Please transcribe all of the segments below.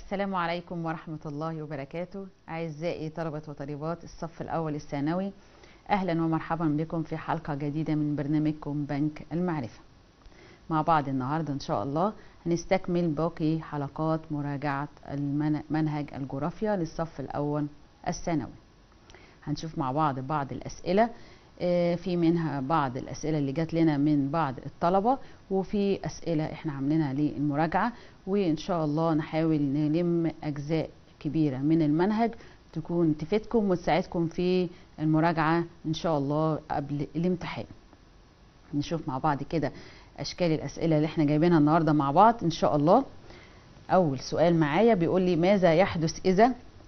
السلام عليكم ورحمة الله وبركاته أعزائي طلبة وطالبات الصف الأول الثانوي أهلا ومرحبا بكم في حلقة جديدة من برنامجكم بنك المعرفة مع بعض النهاردة إن شاء الله هنستكمل باقي حلقات مراجعة المنهج الجغرافيا للصف الأول الثانوي هنشوف مع بعض بعض الأسئلة في منها بعض الأسئلة اللي جات لنا من بعض الطلبة وفي أسئلة احنا عاملينها للمراجعة وإن شاء الله نحاول نلم أجزاء كبيرة من المنهج تكون تفيدكم وتساعدكم في المراجعة إن شاء الله قبل الامتحان نشوف مع بعض كده أشكال الأسئلة اللي احنا جايبينها النهاردة مع بعض إن شاء الله أول سؤال معايا بيقول لي ماذا يحدث إذا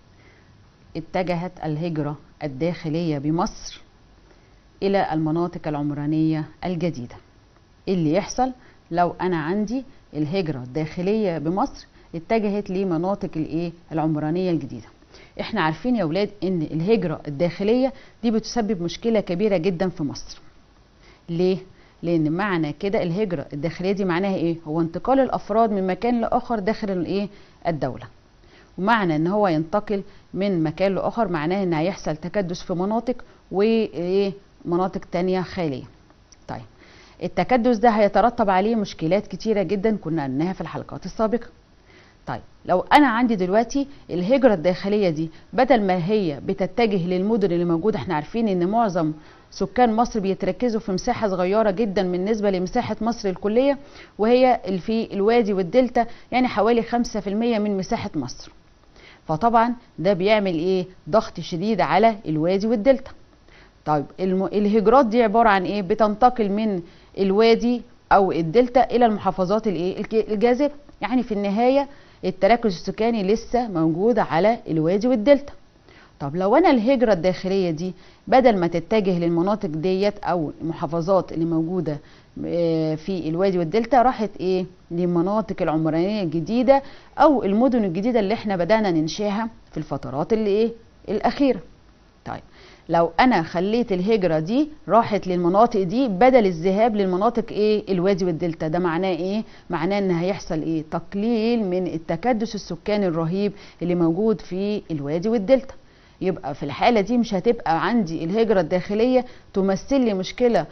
اتجهت الهجرة الداخلية بمصر إلى المناطق العمرانية الجديدة إيه اللي يحصل لو أنا عندي الهجرة الداخلية بمصر اتجهت لمناطق الإيه العمرانية الجديدة احنا عارفين يا ولاد ان الهجرة الداخلية دي بتسبب مشكلة كبيرة جدا في مصر ليه؟ لان معنى كده الهجرة الداخلية دي معناها ايه؟ هو انتقال الافراد من مكان لاخر داخل الايه؟ الدولة ومعنى ان هو ينتقل من مكان لاخر معناه ان هيحصل تكدس في مناطق وايه مناطق تانية خالية طيب التكدس ده هيترتب عليه مشكلات كتيرة جدا كنا قلناها في الحلقات السابقة طيب لو انا عندي دلوقتي الهجرة الداخلية دي بدل ما هي بتتجه للمدن اللي موجودة احنا عارفين ان معظم سكان مصر بيتركزوا في مساحة صغيرة جدا بالنسبة لمساحة مصر الكلية وهي في الوادي والدلتا يعني حوالي 5% من مساحة مصر فطبعا ده بيعمل ايه ضغط شديد على الوادي والدلتا طيب الهجرات دي عبارة عن ايه بتنتقل من الوادي او الدلتا الى المحافظات الايه الجاذبة يعني في النهاية التركز السكاني لسه موجود على الوادي والدلتا طب لو انا الهجرة الداخلية دي بدل ما تتجه للمناطق ديت او المحافظات اللي موجودة في الوادي والدلتا راحت ايه للمناطق العمرانية الجديدة او المدن الجديدة اللي احنا بدأنا ننشاها في الفترات اللي ايه الاخيرة طيب لو انا خليت الهجرة دي راحت للمناطق دي بدل الذهاب للمناطق ايه الوادي والدلتا ده معناه ايه معناه ان هيحصل ايه تقليل من التكدس السكاني الرهيب اللي موجود في الوادي والدلتا يبقى في الحالة دي مش هتبقى عندي الهجرة الداخلية تمثل لي مشكلة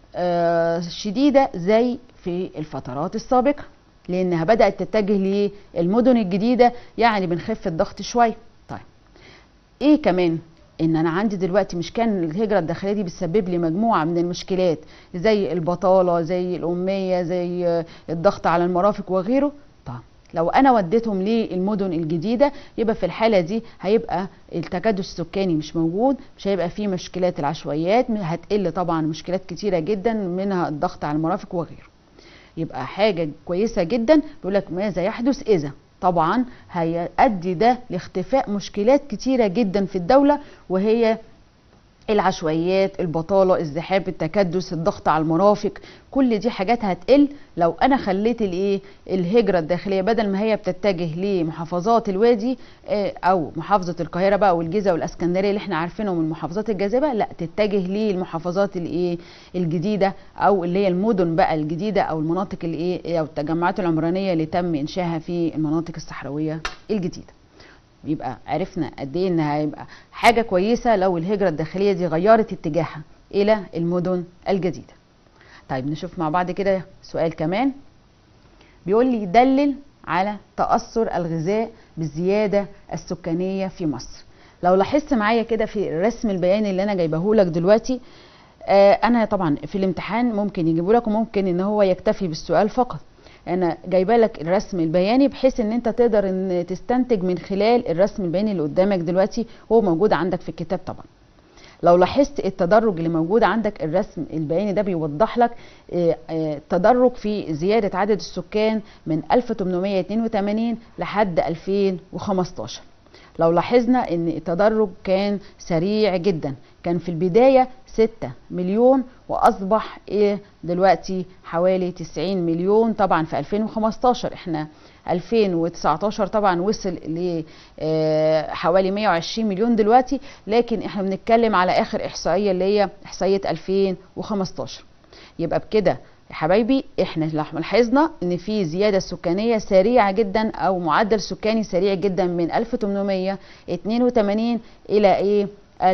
آه شديدة زي في الفترات السابقة لانها بدأت تتجه للمدن الجديدة يعني بنخف الضغط شوية طيب ايه كمان ان انا عندي دلوقتي مش كان الهجره الداخليه دي بتسبب لي مجموعه من المشكلات زي البطاله زي الاميه زي الضغط على المرافق وغيره طب لو انا وديتهم للمدن الجديده يبقى في الحاله دي هيبقى التكدس السكاني مش موجود مش هيبقى فيه مشكلات العشوائيات هتقل طبعا مشكلات كتيره جدا منها الضغط على المرافق وغيره يبقى حاجه كويسه جدا بيقول لك ماذا يحدث اذا طبعا هيؤدي ده لاختفاء مشكلات كتيرة جدا في الدولة وهي العشوائيات البطالة الزحام التكدس الضغط على المرافق كل دي حاجات هتقل لو انا خليت الايه الهجرة الداخلية بدل ما هي بتتجه لمحافظات الوادي او محافظة القاهرة بقى والجيزة والاسكندرية اللي احنا عارفينهم من محافظات الجاذبة لا تتجه للمحافظات الايه الجديدة او اللي هي المدن بقى الجديدة او المناطق الايه او التجمعات العمرانية اللي تم انشائها في المناطق الصحراوية الجديدة يبقى عرفنا قد ايه انها هيبقى حاجه كويسه لو الهجره الداخليه دي غيرت اتجاهها الى المدن الجديده طيب نشوف مع بعض كده سؤال كمان بيقول لي دلل على تاثر الغذاء بالزياده السكانيه في مصر لو لاحظت معايا كده في الرسم البياني اللي انا جايبه لك دلوقتي آه انا طبعا في الامتحان ممكن يجيبه لك وممكن ان هو يكتفي بالسؤال فقط انا جايبه لك الرسم البياني بحيث ان انت تقدر ان تستنتج من خلال الرسم البياني اللي قدامك دلوقتي هو موجود عندك في الكتاب طبعا لو لاحظت التدرج اللي موجود عندك الرسم البياني ده بيوضح لك تدرج في زياده عدد السكان من 1882 لحد 2015 لو لاحظنا ان التدرج كان سريع جدا كان في البدايه 6 مليون واصبح ايه دلوقتي حوالي 90 مليون طبعا في 2015 احنا 2019 طبعا وصل ل حوالي 120 مليون دلوقتي لكن احنا بنتكلم على اخر احصائيه اللي هي احصائيه 2015 يبقى بكده يا حبايبي احنا لاحظنا ان في زياده سكانيه سريعه جدا او معدل سكاني سريع جدا من 1882 الى ايه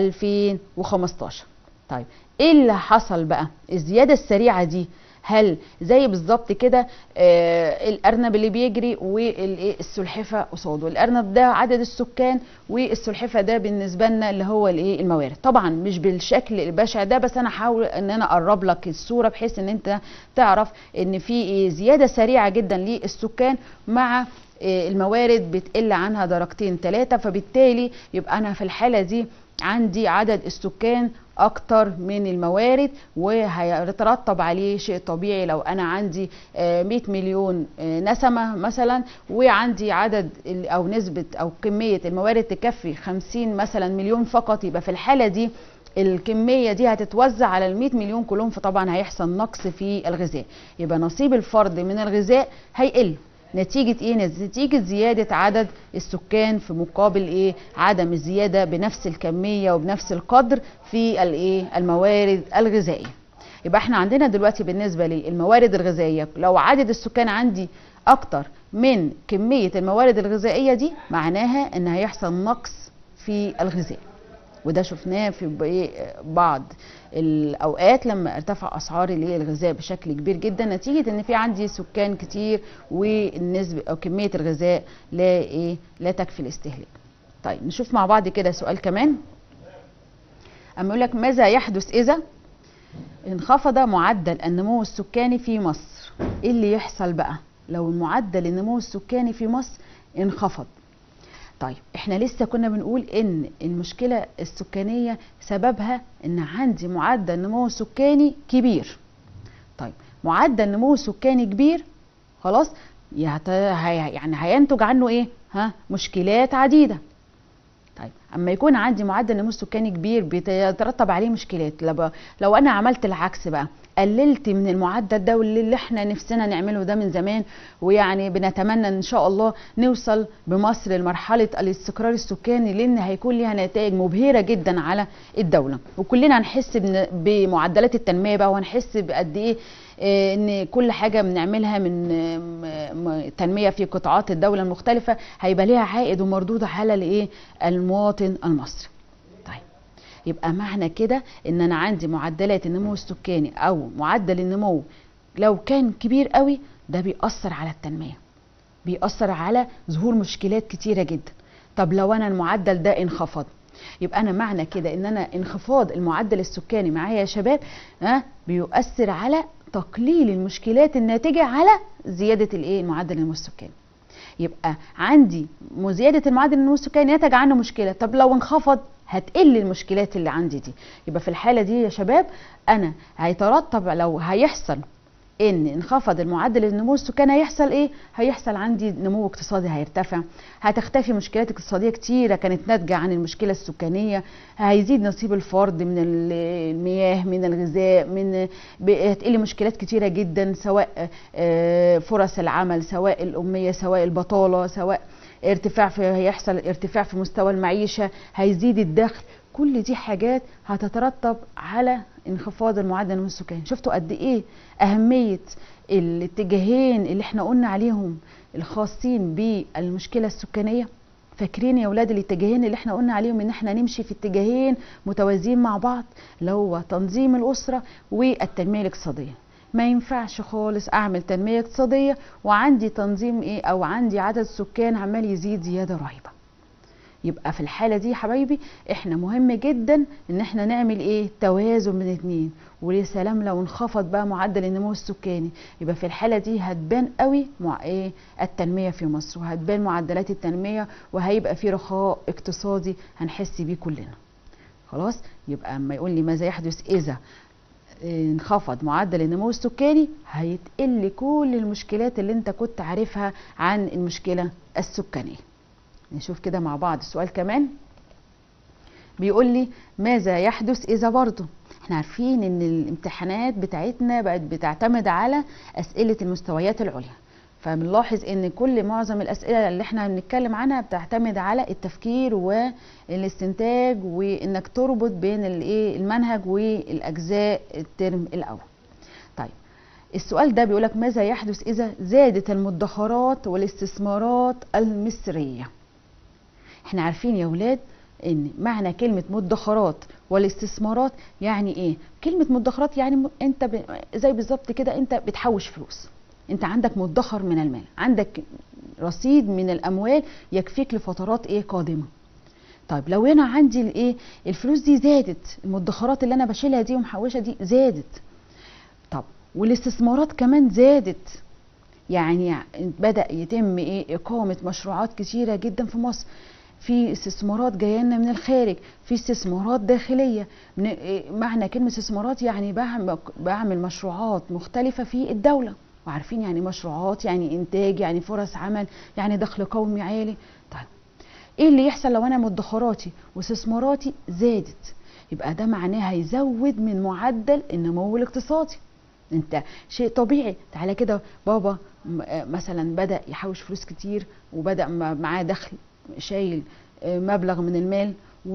2015 طيب ايه اللي حصل بقى الزياده السريعه دي هل زي بالظبط كده آه الارنب اللي بيجري والسلحفه قصاده الارنب ده عدد السكان والسلحفه ده بالنسبه لنا اللي هو الايه الموارد طبعا مش بالشكل البشع ده بس انا احاول ان انا اقرب لك الصوره بحيث ان انت تعرف ان في زياده سريعه جدا للسكان مع الموارد بتقل عنها درجتين ثلاثه فبالتالي يبقى انا في الحاله دي عندي عدد السكان اكتر من الموارد وهيترتب عليه شيء طبيعي لو انا عندي 100 مليون نسمه مثلا وعندي عدد او نسبه او كميه الموارد تكفي 50 مثلا مليون فقط يبقى في الحاله دي الكميه دي هتتوزع على ال 100 مليون كلهم فطبعا هيحصل نقص في الغذاء يبقى نصيب الفرد من الغذاء هيقل نتيجة ايه؟ نتيجة زيادة عدد السكان في مقابل ايه؟ عدم الزيادة بنفس الكمية وبنفس القدر في الايه؟ الموارد الغذائية. يبقى احنا عندنا دلوقتي بالنسبة للموارد الغذائية لو عدد السكان عندي اكتر من كمية الموارد الغذائية دي معناها ان هيحصل نقص في الغذاء. وده شفناه في بعض الاوقات لما ارتفع اسعار الغذاء بشكل كبير جدا نتيجه ان في عندي سكان كتير والنسبه او كميه الغذاء لا ايه لا تكفي الاستهلاك. طيب نشوف مع بعض كده سؤال كمان. اما يقول لك ماذا يحدث اذا انخفض معدل النمو السكاني في مصر؟ ايه اللي يحصل بقى لو معدل النمو السكاني في مصر انخفض؟ طيب احنا لسه كنا بنقول ان المشكله السكانيه سببها ان عندي معدل نمو سكاني كبير طيب معدل نمو سكاني كبير خلاص يعني هينتج عنه ايه ها مشكلات عديده طيب اما يكون عندي معدل نمو سكاني كبير بيترتب عليه مشكلات لو انا عملت العكس بقى قللت من المعدل ده واللي احنا نفسنا نعمله ده من زمان ويعني بنتمنى ان شاء الله نوصل بمصر لمرحله الاستقرار السكاني لان هيكون ليها نتائج مبهره جدا على الدوله وكلنا هنحس بمعدلات التنميه بقى وهنحس بقد ايه ان كل حاجه بنعملها من تنميه في قطاعات الدوله المختلفه هيبقى ليها عائد ومردود على الايه المواطن المصري يبقى معنى كده ان انا عندي معدلات النمو السكاني او معدل النمو لو كان كبير قوي ده بيأثر على التنمية بيأثر على ظهور مشكلات كتيرة جدا طب لو انا المعدل ده انخفض يبقى انا معنى كده ان انا انخفاض المعدل السكاني معايا يا شباب ها بيؤثر على تقليل المشكلات الناتجة على زيادة الايه معدل النمو السكاني يبقى عندي زيادة المعدل النمو السكاني نتج عنه مشكلة طب لو انخفض هتقل المشكلات اللي عندي دي يبقى في الحالة دي يا شباب أنا هيترتب لو هيحصل ان انخفض المعدل النمو السكاني هيحصل ايه هيحصل عندي نمو اقتصادي هيرتفع هتختفي مشكلات اقتصاديه كتيره كانت ناتجه عن المشكله السكانيه هيزيد نصيب الفرد من المياه من الغذاء من هتقل مشكلات كتيره جدا سواء فرص العمل سواء الاميه سواء البطاله سواء ارتفاع في هيحصل ارتفاع في مستوى المعيشه هيزيد الدخل كل دي حاجات هتترتب على انخفاض المعدل النمو السكاني شفتوا قد ايه اهميه الاتجاهين اللي احنا قلنا عليهم الخاصين بالمشكله السكانيه فاكرين يا ولاد الاتجاهين اللي احنا قلنا عليهم ان احنا نمشي في اتجاهين متوازيين مع بعض اللي هو تنظيم الاسره والتنميه الاقتصاديه ما ينفعش خالص اعمل تنميه اقتصاديه وعندي تنظيم ايه او عندي عدد سكان عمال يزيد زياده رهيبه يبقى في الحاله دي يا حبايبي احنا مهم جدا ان احنا نعمل ايه توازن بين الاثنين ويا سلام لو انخفض بقى معدل النمو السكاني يبقى في الحاله دي هتبان قوي مع ايه التنميه في مصر وهتبان معدلات التنميه وهيبقى في رخاء اقتصادي هنحس بيه كلنا خلاص يبقى اما يقول لي ماذا يحدث اذا انخفض معدل النمو السكاني هيتقل كل المشكلات اللي انت كنت عارفها عن المشكله السكانيه نشوف كده مع بعض السؤال كمان بيقول لي ماذا يحدث اذا برضه احنا عارفين ان الامتحانات بتاعتنا بقت بتعتمد على اسئله المستويات العليا فبنلاحظ ان كل معظم الاسئله اللي احنا بنتكلم عنها بتعتمد على التفكير والاستنتاج وانك تربط بين الايه المنهج والاجزاء الترم الاول طيب السؤال ده بيقولك ماذا يحدث إذا زادت المدخرات والاستثمارات المصرية احنا عارفين يا ولاد ان معنى كلمة مدخرات والاستثمارات يعني ايه كلمة مدخرات يعني م- انت ب... زي بالظبط كده انت بتحوش فلوس انت عندك مدخر من المال عندك رصيد من الاموال يكفيك لفترات ايه قادمة طيب لو انا عندي الايه الفلوس دي زادت المدخرات اللي انا بشيلها دي ومحوشة دي زادت طب والاستثمارات كمان زادت يعني بدأ يتم ايه إقامة مشروعات كتيرة جدا في مصر في استثمارات جايه لنا من الخارج في استثمارات داخليه من إيه معنى كلمه استثمارات يعني بعمل بعمل مشروعات مختلفه في الدوله وعارفين يعني مشروعات يعني انتاج يعني فرص عمل يعني دخل قومي عالي طيب ايه اللي يحصل لو انا مدخراتي واستثماراتي زادت يبقى ده معناه هيزود من معدل النمو الاقتصادي انت شيء طبيعي تعالى كده بابا م- آه مثلا بدا يحوش فلوس كتير وبدا م- معاه دخل شايل آه، مبلغ من المال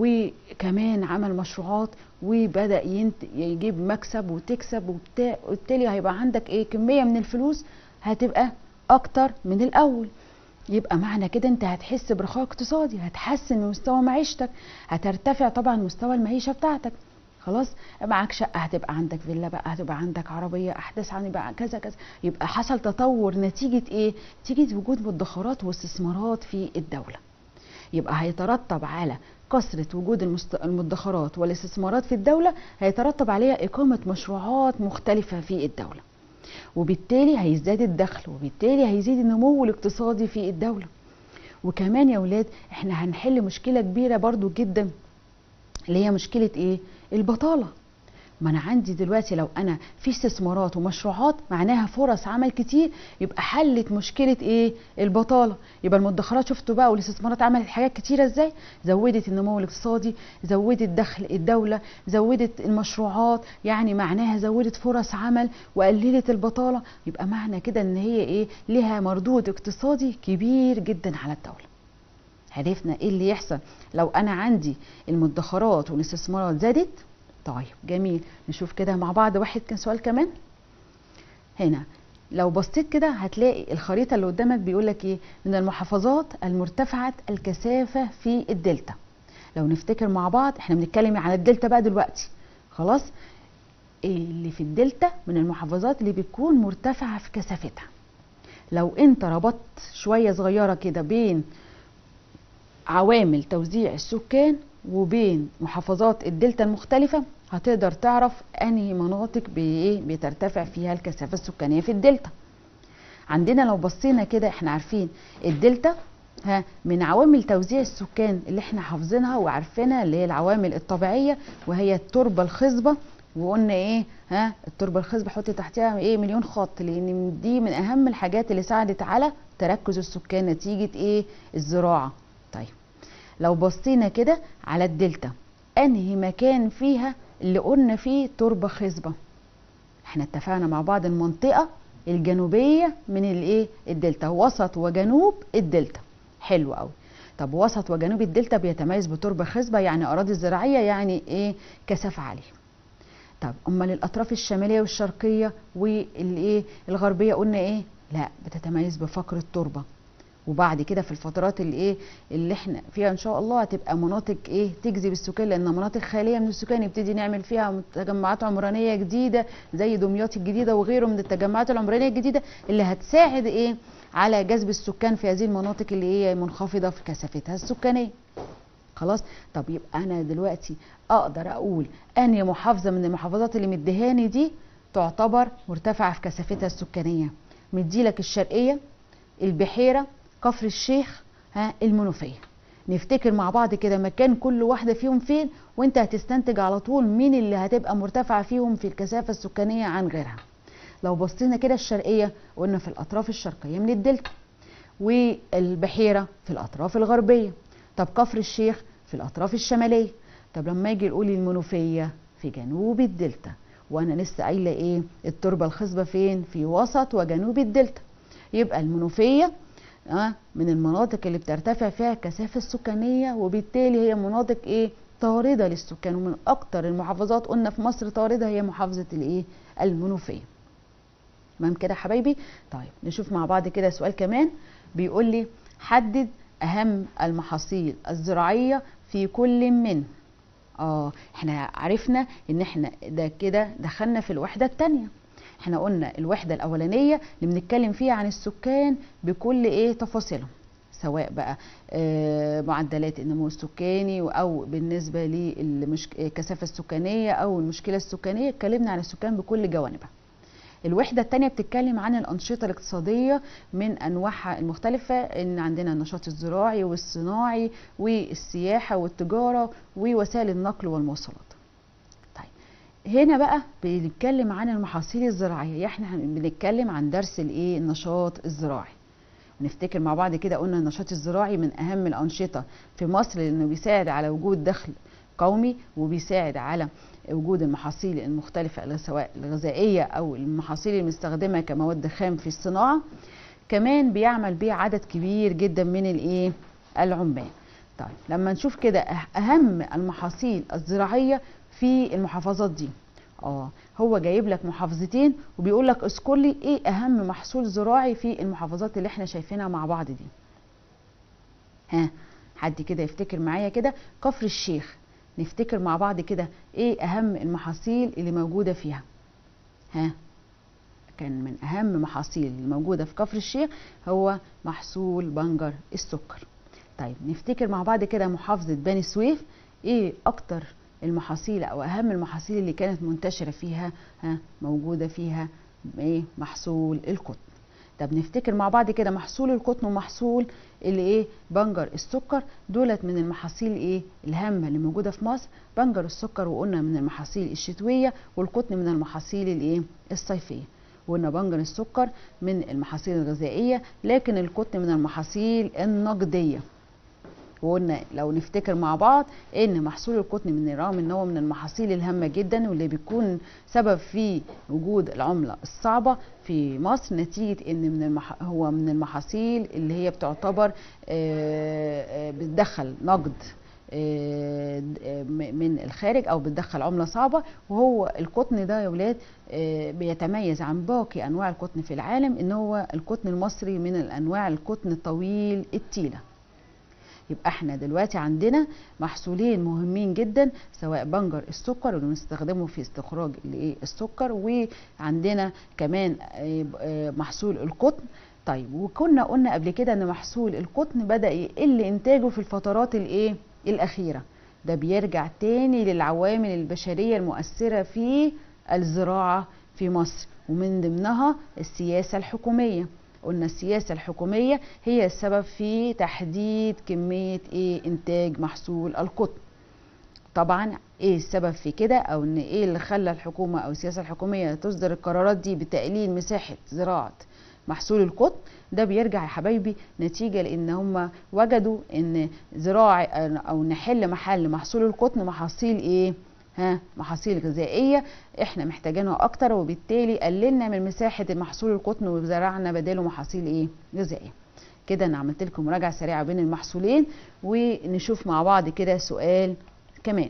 وكمان عمل مشروعات وبدا ينت... يجيب مكسب وتكسب وبتاع وبالتالي هيبقى عندك ايه كميه من الفلوس هتبقى اكتر من الاول يبقى معنى كده انت هتحس برخاء اقتصادي هتحسن من مستوى معيشتك هترتفع طبعا مستوى المعيشه بتاعتك خلاص معاك شقه هتبقى عندك فيلا بقى هتبقى عندك عربيه احداث عن بقى كذا كذا يبقى حصل تطور نتيجه ايه نتيجه وجود مدخرات واستثمارات في الدوله يبقى هيترتب على كثرة وجود المست... المدخرات والاستثمارات في الدولة هيترتب عليها إقامة مشروعات مختلفة في الدولة وبالتالي هيزداد الدخل وبالتالي هيزيد النمو الاقتصادي في الدولة وكمان يا ولاد احنا هنحل مشكلة كبيرة برضو جدا اللي هي مشكلة ايه البطالة ما انا عندي دلوقتي لو انا في استثمارات ومشروعات معناها فرص عمل كتير يبقى حلت مشكله ايه البطاله يبقى المدخرات شفتوا بقى والاستثمارات عملت حاجات كتيره ازاي زودت النمو الاقتصادي زودت دخل الدوله زودت المشروعات يعني معناها زودت فرص عمل وقللت البطاله يبقى معنى كده ان هي ايه لها مردود اقتصادي كبير جدا على الدوله عرفنا ايه اللي يحصل لو انا عندي المدخرات والاستثمارات زادت طيب جميل نشوف كده مع بعض واحد كان سؤال كمان هنا لو بصيت كده هتلاقي الخريطة اللي قدامك بيقول لك ايه من المحافظات المرتفعة الكثافة في الدلتا لو نفتكر مع بعض احنا بنتكلم عن الدلتا بقى دلوقتي خلاص اللي في الدلتا من المحافظات اللي بتكون مرتفعة في كثافتها لو انت ربطت شوية صغيرة كده بين عوامل توزيع السكان وبين محافظات الدلتا المختلفة هتقدر تعرف انهي مناطق بايه بترتفع فيها الكثافة السكانية في الدلتا عندنا لو بصينا كده احنا عارفين الدلتا ها من عوامل توزيع السكان اللي احنا حافظينها وعارفينها اللي هي العوامل الطبيعية وهي التربة الخصبة وقلنا ايه ها التربة الخصبة حط تحتها ايه مليون خط لان دي من اهم الحاجات اللي ساعدت على تركز السكان نتيجة ايه الزراعة طيب لو بصينا كده على الدلتا انهي مكان فيها اللي قلنا فيه تربة خصبة احنا اتفقنا مع بعض المنطقة الجنوبية من الايه الدلتا وسط وجنوب الدلتا حلو قوي طب وسط وجنوب الدلتا بيتميز بتربة خصبة يعني اراضي زراعية يعني ايه كثافة عالية طب امال الاطراف الشمالية والشرقية والايه الغربية قلنا ايه لا بتتميز بفقر التربة وبعد كده في الفترات اللي ايه اللي احنا فيها ان شاء الله هتبقى مناطق ايه تجذب السكان لان مناطق خاليه من السكان يبتدي نعمل فيها تجمعات عمرانيه جديده زي دمياط الجديده وغيره من التجمعات العمرانيه الجديده اللي هتساعد ايه على جذب السكان في هذه المناطق اللي هي منخفضه في كثافتها السكانيه خلاص طب يبقى انا دلوقتي اقدر اقول انهي محافظه من المحافظات اللي مديهاني دي تعتبر مرتفعه في كثافتها السكانيه مديلك الشرقيه البحيره كفر الشيخ ها المنوفيه نفتكر مع بعض كده مكان كل واحده فيهم فين وانت هتستنتج على طول مين اللي هتبقى مرتفعه فيهم في الكثافه السكانيه عن غيرها لو بصينا كده الشرقيه قلنا في الاطراف الشرقيه من الدلتا والبحيره في الاطراف الغربيه طب كفر الشيخ في الاطراف الشماليه طب لما يجي نقول المنوفيه في جنوب الدلتا وانا لسه قايله ايه التربه الخصبه فين في وسط وجنوب الدلتا يبقى المنوفيه آه من المناطق اللي بترتفع فيها الكثافة السكانية وبالتالي هي مناطق ايه طاردة للسكان ومن اكتر المحافظات قلنا في مصر طاردة هي محافظة الايه المنوفية تمام كده يا حبايبي طيب نشوف مع بعض كده سؤال كمان بيقول لي حدد اهم المحاصيل الزراعيه في كل من اه احنا عرفنا ان احنا ده كده دخلنا في الوحده الثانيه احنا قلنا الوحده الاولانيه اللي بنتكلم فيها عن السكان بكل ايه تفاصيلهم سواء بقى آه، معدلات النمو السكاني او بالنسبه للكثافه السكانيه او المشكله السكانيه اتكلمنا عن السكان بكل جوانبها الوحدة التانية بتتكلم عن الأنشطة الاقتصادية من أنواعها المختلفة إن عندنا النشاط الزراعي والصناعي والسياحة والتجارة ووسائل النقل والمواصلات طيب هنا بقى بنتكلم عن المحاصيل الزراعية احنا هن- بنتكلم عن درس الايه النشاط الزراعي نفتكر مع بعض كده قلنا النشاط الزراعي من أهم الأنشطة في مصر لأنه بيساعد على وجود دخل قومي وبيساعد على وجود المحاصيل المختلفة سواء الغذائية أو المحاصيل المستخدمة كمواد خام في الصناعة كمان بيعمل بيه عدد كبير جدا من الايه العمال طيب لما نشوف كده أه- أهم المحاصيل الزراعية في المحافظات دي اه هو جايب لك محافظتين وبيقول لك اذكر لي ايه اهم محصول زراعي في المحافظات اللي احنا شايفينها مع بعض دي ها حد كده يفتكر معايا كده كفر الشيخ نفتكر مع بعض كده ايه اهم المحاصيل اللي موجوده فيها ها كان من اهم محاصيل الموجوده في كفر الشيخ هو محصول بنجر السكر طيب نفتكر مع بعض كده محافظه بني سويف ايه اكتر المحاصيل او اهم المحاصيل اللي كانت منتشره فيها ها موجوده فيها ايه محصول القطن طب نفتكر مع بعض كده محصول القطن ومحصول اللي ايه بنجر السكر دولت من المحاصيل ايه الهامه اللي موجوده في مصر بنجر السكر وقلنا من المحاصيل الشتويه والقطن من المحاصيل الايه الصيفيه وقلنا بنجر السكر من المحاصيل الغذائيه لكن القطن من المحاصيل النقديه وقلنا لو نفتكر مع بعض ان محصول القطن من رغم ان هو من المحاصيل الهامه جدا واللي بيكون سبب في وجود العمله الصعبه في مصر نتيجه ان من المح... هو من المحاصيل اللي هي بتعتبر آه، آه، بتدخل نقد آه، م- من الخارج او بتدخل عمله صعبه وهو القطن ده يا ولاد آه، بيتميز عن باقي انواع القطن في العالم ان هو القطن المصري من الانواع القطن الطويل التيله يبقى احنا دلوقتي عندنا محصولين مهمين جدا سواء بنجر السكر اللي بنستخدمه في استخراج الايه السكر وعندنا كمان آه، آه، محصول القطن طيب وكنا قلنا قبل كده ان محصول القطن بدأ يقل انتاجه في الفترات الايه الاخيره ده بيرجع تاني للعوامل البشريه المؤثره في الزراعه في مصر ومن ضمنها السياسه الحكوميه قلنا السياسة الحكومية هي السبب في تحديد كمية ايه انتاج محصول القطن طبعا ايه السبب في كده او ان ايه اللي خلى الحكومة او السياسة الحكومية تصدر القرارات دي بتقليل مساحة زراعة محصول القطن ده بيرجع يا حبايبي نتيجة لان هم وجدوا ان زراعة او نحل محل محصول القطن محاصيل ايه ها محاصيل غذائية احنا محتاجينها اكتر وبالتالي قللنا من مساحة محصول القطن وزرعنا بداله محاصيل ايه غذائية كده انا عملت لكم مراجعة سريعة بين المحصولين ونشوف مع بعض كده سؤال كمان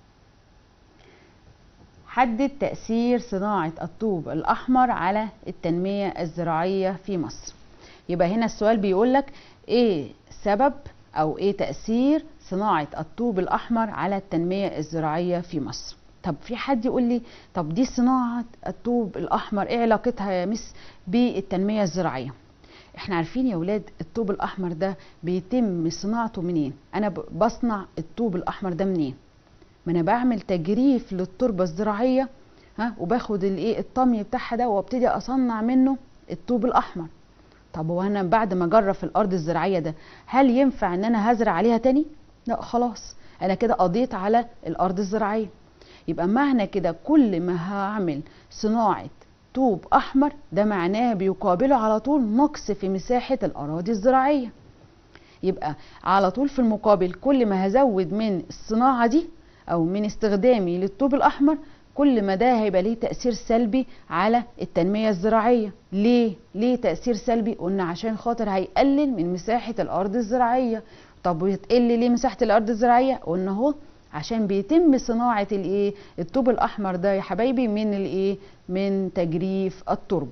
حدد تأثير صناعة الطوب الأحمر على التنمية الزراعية في مصر يبقى هنا السؤال بيقول لك ايه سبب او ايه تأثير صناعة الطوب الأحمر على التنمية الزراعية في مصر طب في حد يقول لي طب دي صناعة الطوب الأحمر ايه علاقتها يا مس بالتنمية الزراعية احنا عارفين يا ولاد الطوب الأحمر ده بيتم صناعته منين انا ب- بصنع الطوب الأحمر ده منين ما انا بعمل تجريف للتربة الزراعية ها وباخد الايه الطمي بتاعها ده وابتدي اصنع منه الطوب الأحمر طب وانا بعد ما اجرف الارض الزراعيه ده هل ينفع ان انا هزرع عليها تاني لا خلاص انا كده قضيت على الارض الزراعيه يبقى معنى كده كل ما هعمل صناعه طوب احمر ده معناه بيقابله على طول نقص في مساحه الاراضي الزراعيه يبقى على طول في المقابل كل ما هزود من الصناعه دي او من استخدامي للطوب الاحمر كل ما ده هيبقى ليه تأثير سلبي على التنمية الزراعية ليه؟ ليه تأثير سلبي؟ قلنا عشان خاطر هيقلل من مساحة الأرض الزراعية طب وتقل ليه مساحة الأرض الزراعية؟ قلنا اهو عشان بيتم صناعة الايه؟ الطوب الأحمر ده يا حبايبي من الايه؟ من تجريف التربة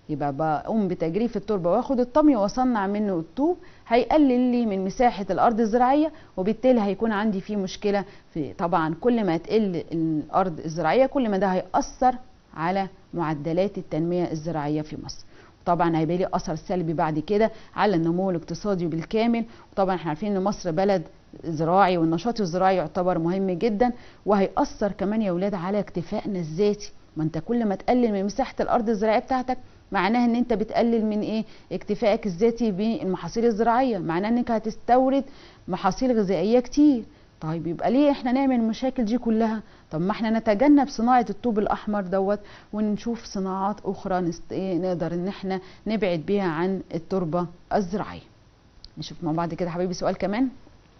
يبقى بقوم بتجريف التربه واخد الطمي واصنع منه الطوب هيقلل لي من مساحه الارض الزراعيه وبالتالي هيكون عندي فيه مشكله في طبعا كل ما تقل الارض الزراعيه كل ما ده هيأثر على معدلات التنميه الزراعيه في مصر طبعا هيبقى لي اثر سلبي بعد كده على النمو الاقتصادي بالكامل وطبعا احنا عارفين ان مصر بلد زراعي والنشاط الزراعي يعتبر مهم جدا وهيأثر كمان يا ولاد على اكتفائنا الذاتي ما انت كل ما تقلل من مساحه الارض الزراعيه بتاعتك معناها ان انت بتقلل من ايه اكتفائك الذاتي بالمحاصيل الزراعيه معناها انك هتستورد محاصيل غذائيه كتير طيب يبقى ليه احنا نعمل المشاكل دي كلها طب ما احنا نتجنب صناعه الطوب الاحمر دوت ونشوف صناعات اخرى نست... ايه نقدر ان احنا نبعد بيها عن التربه الزراعيه نشوف مع بعض كده حبيبي سؤال كمان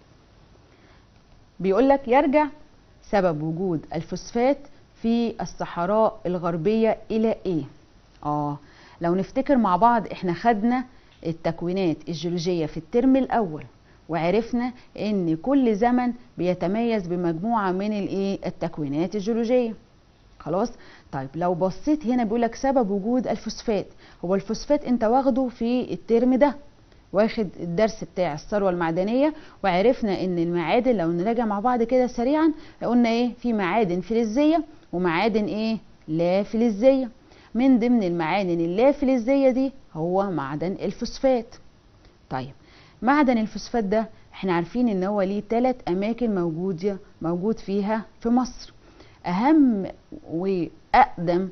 بيقول لك يرجع سبب وجود الفوسفات في الصحراء الغربيه الى ايه اه لو نفتكر مع بعض احنا خدنا التكوينات الجيولوجيه في الترم الاول وعرفنا ان كل زمن بيتميز بمجموعه من الايه التكوينات الجيولوجيه خلاص طيب لو بصيت هنا بيقول لك سبب وجود الفوسفات هو الفوسفات انت واخده في الترم ده واخد الدرس بتاع الثروه المعدنيه وعرفنا ان المعادن لو نراجع مع بعض كده سريعا قلنا ايه في معادن فلزيه ومعادن ايه لا فلزيه من ضمن المعادن اللا فلزيه دي هو معدن الفوسفات طيب معدن الفوسفات ده احنا عارفين ان هو ليه ثلاث اماكن موجود موجود فيها في مصر اهم واقدم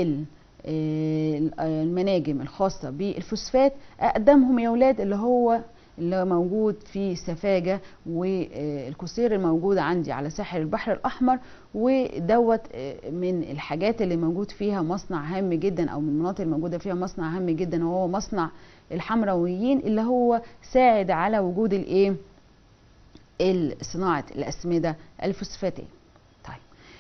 المناجم الخاصه بالفوسفات اقدمهم يا ولاد اللي هو اللي موجود في سفاجة والكسير الموجود عندي على ساحل البحر الأحمر ودوت من الحاجات اللي موجود فيها مصنع هام جدا أو من المناطق الموجودة فيها مصنع هام جدا وهو مصنع الحمرويين اللي هو ساعد على وجود الايه صناعة الأسمدة الفوسفاتية طيب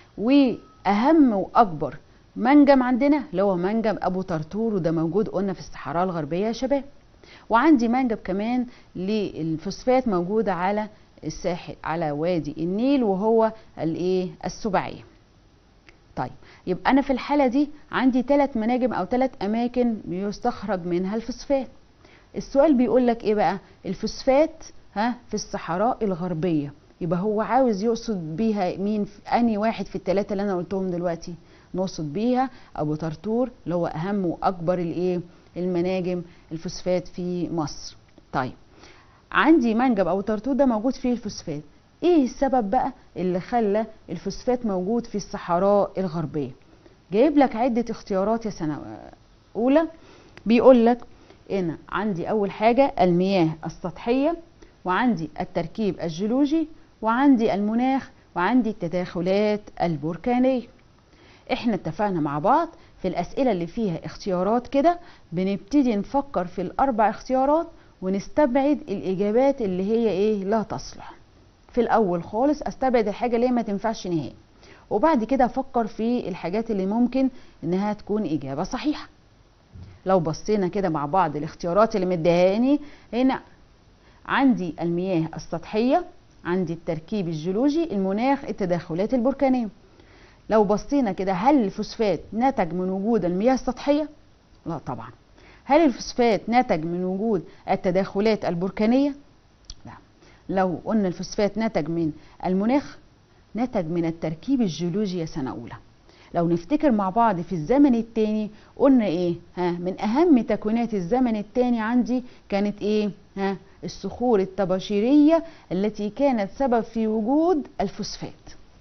وأهم وأكبر منجم عندنا اللي هو منجم أبو طرطور وده موجود قلنا في الصحراء الغربية يا شباب وعندي منجم كمان للفوسفات موجود على الساحل على وادي النيل وهو الايه السبعيه طيب يبقى انا في الحاله دي عندي ثلاث مناجم او ثلاث اماكن بيستخرج منها الفوسفات السؤال بيقول لك ايه بقى الفوسفات ها في الصحراء الغربيه يبقى هو عاوز يقصد بيها مين اني واحد في الثلاثه اللي انا قلتهم دلوقتي نقصد بيها ابو طرطور اللي هو اهم واكبر الايه المناجم الفوسفات في مصر طيب عندي منجم او طرطور ده موجود فيه الفوسفات ايه السبب بقى اللي خلى الفوسفات موجود في الصحراء الغربيه جايب لك عده اختيارات يا سنه اولى بيقول لك ان عندي اول حاجه المياه السطحيه وعندي التركيب الجيولوجي وعندي المناخ وعندي التداخلات البركانيه احنا اتفقنا مع بعض في الأسئلة اللي فيها اختيارات كده بنبتدي نفكر في الأربع اختيارات ونستبعد الإجابات اللي هي إيه لا تصلح في الأول خالص أستبعد الحاجة اللي هي ما تنفعش نهائي وبعد كده أفكر في الحاجات اللي ممكن إنها تكون إجابة صحيحة لو بصينا كده مع بعض الاختيارات اللي مديهاني هنا عندي المياه السطحية عندي التركيب الجيولوجي المناخ التداخلات البركانية لو بصينا كده هل الفوسفات نتج من وجود المياه السطحية؟ لا طبعا هل الفوسفات نتج من وجود التداخلات البركانية؟ لا لو قلنا الفوسفات نتج من المناخ نتج من التركيب الجيولوجي يا سنة أولى لو نفتكر مع بعض في الزمن الثاني قلنا ايه ها من اهم تكوينات الزمن الثاني عندي كانت ايه ها الصخور الطباشيريه التي كانت سبب في وجود الفوسفات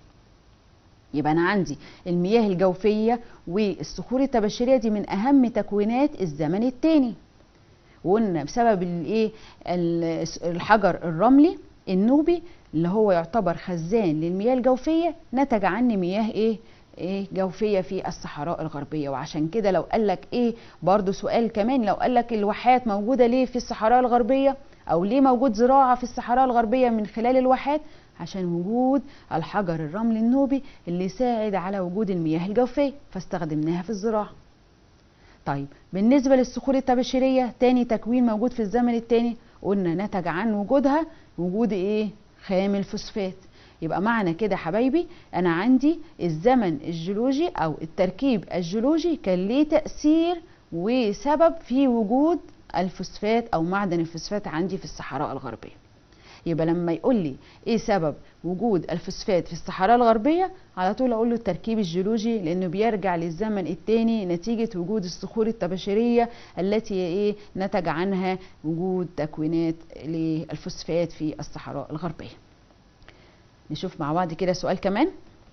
يبقى انا عندي المياه الجوفيه والصخور التباشيريه دي من اهم تكوينات الزمن الثاني وقلنا بسبب الايه الحجر الرملي النوبي اللي هو يعتبر خزان للمياه الجوفيه نتج عني مياه ايه ايه جوفيه في الصحراء الغربيه وعشان كده لو قال لك ايه برضو سؤال كمان لو قال لك الواحات موجوده ليه في الصحراء الغربيه او ليه موجود زراعه في الصحراء الغربيه من خلال الواحات عشان وجود الحجر الرمل النوبي اللي ساعد على وجود المياه الجوفيه فاستخدمناها في الزراعه طيب بالنسبه للصخور الطباشيريه تاني تكوين موجود في الزمن التاني قلنا نتج عن وجودها وجود ايه خام الفوسفات يبقى معنى كده حبايبي انا عندي الزمن الجيولوجي او التركيب الجيولوجي كان ليه تاثير وسبب في وجود الفوسفات او معدن الفوسفات عندي في الصحراء الغربيه يبقى لما يقول لي ايه سبب وجود الفوسفات في الصحراء الغربيه على طول اقول له التركيب الجيولوجي لانه بيرجع للزمن الثاني نتيجه وجود الصخور الطباشيريه التي ايه نتج عنها وجود تكوينات للفوسفات في الصحراء الغربيه نشوف مع بعض كده سؤال كمان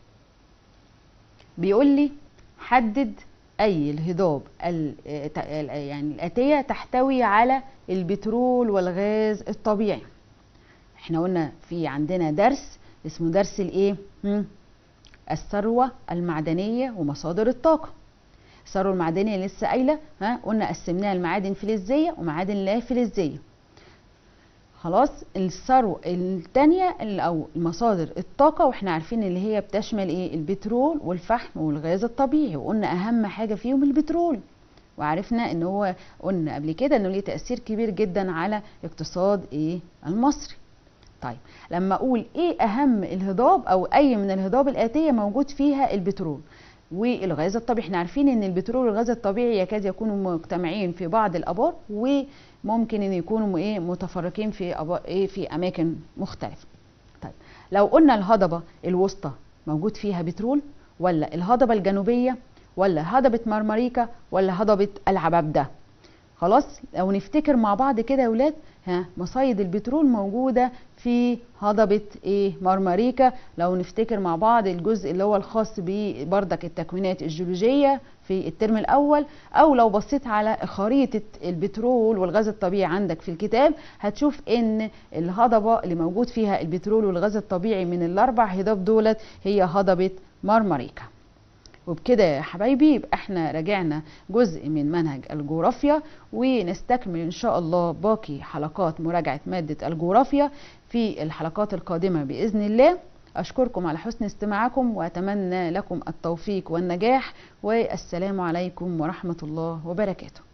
بيقول لي حدد اي الهضاب يعني الاتيه تحتوي على البترول والغاز الطبيعي احنا قلنا في عندنا درس اسمه درس الايه الثروه المعدنيه ومصادر الطاقه الثروه المعدنيه لسه قايله ها قلنا قسمناها المعادن فلزيه ومعادن لا فلزيه خلاص الثروه الثانيه او مصادر الطاقه واحنا عارفين اللي هي بتشمل ايه البترول والفحم والغاز الطبيعي وقلنا اهم حاجه فيهم البترول وعرفنا ان هو قلنا قبل كده انه ليه تاثير كبير جدا على اقتصاد ايه المصري طيب لما اقول ايه اهم الهضاب او اي من الهضاب الاتيه موجود فيها البترول والغاز الطبيعي احنا عارفين ان البترول والغاز الطبيعي يكاد يكونوا مجتمعين في بعض الابار وممكن ان يكونوا ايه متفرقين في أبار ايه في اماكن مختلفه طيب لو قلنا الهضبه الوسطى موجود فيها بترول ولا الهضبه الجنوبيه ولا هضبه مرمريكا ولا هضبه العبابده خلاص لو نفتكر مع بعض كده يا ولاد ها مصايد البترول موجوده في هضبة ايه مرمريكا لو نفتكر مع بعض الجزء اللي هو الخاص ببردك التكوينات الجيولوجية في الترم الأول أو لو بصيت على خريطة البترول والغاز الطبيعي عندك في الكتاب هتشوف إن الهضبة اللي موجود فيها البترول والغاز الطبيعي من الأربع هضاب دولت هي هضبة مرمريكا وبكده يا حبايبي يبقى احنا راجعنا جزء من منهج الجغرافيا ونستكمل ان شاء الله باقي حلقات مراجعة مادة الجغرافيا في الحلقات القادمة بإذن الله أشكركم على حسن استماعكم وأتمنى لكم التوفيق والنجاح والسلام عليكم ورحمة الله وبركاته